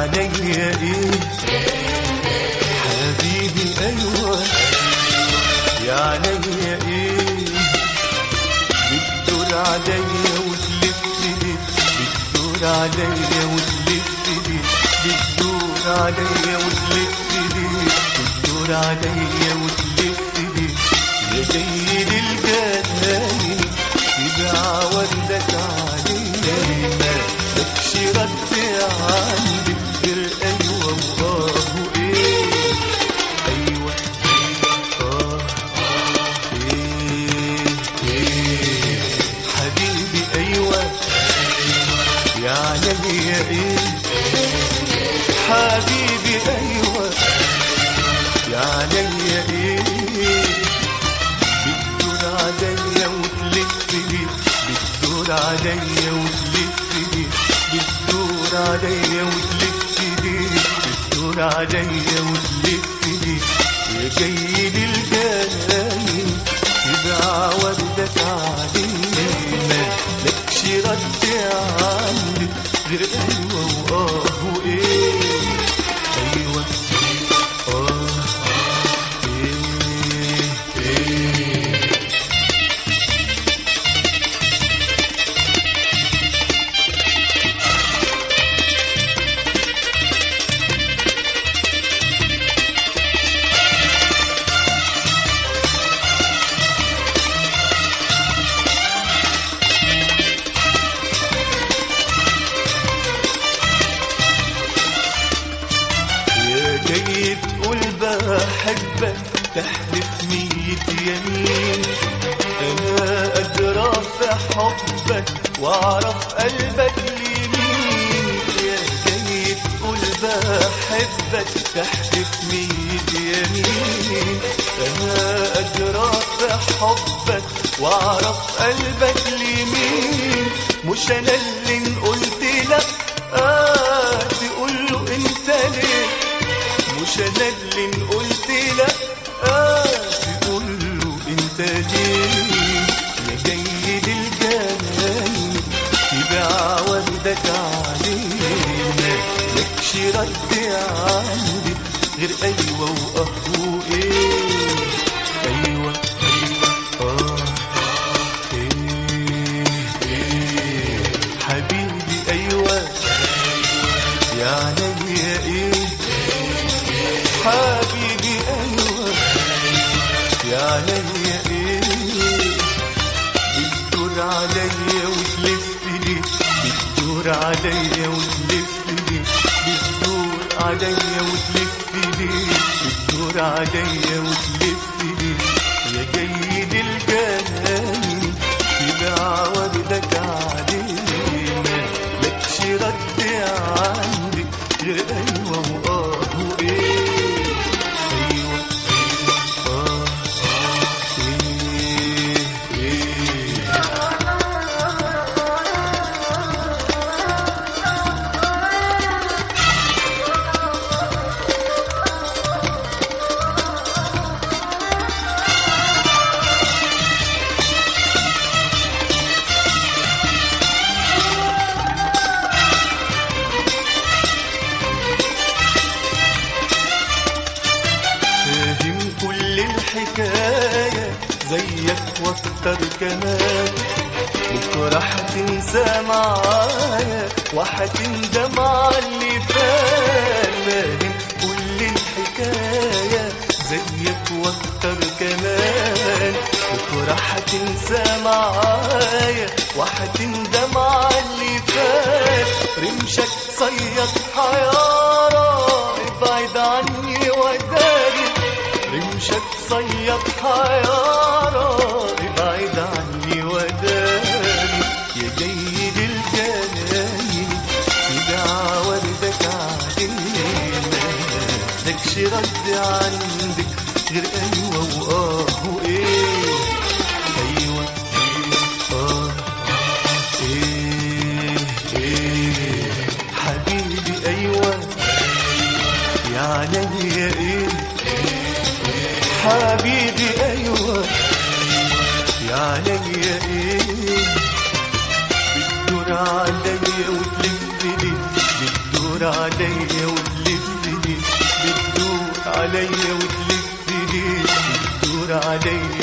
عليا ايه حبيبي ايوه يا عليا ايه بتدور عليا وتلف لي بتدور عليا وتلف لي بتدور عليا وتلف لي بتدور عليا وتلف لي يا جاي للجناين تبع وردك علينا مالكش رد عندي غير ايوه واه وايه ايوه اه ايه ايه حبيبي ايوه يا عليا ايه حبيبي ايوه يا عليا ايه بتدور عليا وتلف لي بتدور عليا وتلف لي بتدور عليا وتلف لي بتدور عليا وتلف لي يا جاي للجناين تبع وردك علينا لكش رد عندي غير ايوه واه وايه ايوه اه ايه ايه يا جاي تقول بحبك تحلف مية يمين انا ادرى في حبك واعرف قلبك لمين يا جاي تقول بحبك تحلف مية يمين انا ادرى في حبك واعرف قلبك لمين مش انا اللي قلت لك اه تقول له انت ليه مش انا اللي قلت لك اه تقول له انت ليه يا جاي للجنان تبع وردك علينا لكش رد عندي غير ايوه واه ايه ايوه اه ايه ايه حبيبي ايوه يا عليا ايه حبيبي ايوه يا عليا ايه بتدور عليا وتلف لي بتدور عليا وتلف لي بتدور عليا وتلف لي بتدور عليا وتلف لي يا جاي للجنان تبع وردك علينا لكش رد عندي غير ايوه واه وايه ايوه اه ايه ايه فاهم كل الحكاية زيك واكتر كمان بكرة هتنسى معايا وهتندم على اللي فات فاهم كل الحكاية زيك واكتر كمان بكرة هتنسى معايا وهتندم على اللي فات رمشك صيد حيارة ابعد عني وداري رمشك صيد حيارة ابعد عني وداري يا جاي للجناين تبع وردك علينا لكش رد عندك غير ايوه واه وايه ايوه اه ايه ايه حبيبي ايوه يا عليا ايه حبيبي ايوه يا عليا ايه بتدور عليا وتلف لي بتدور عليا عليا وتلف لي بتدور عليا وتلف لي بتدور عليا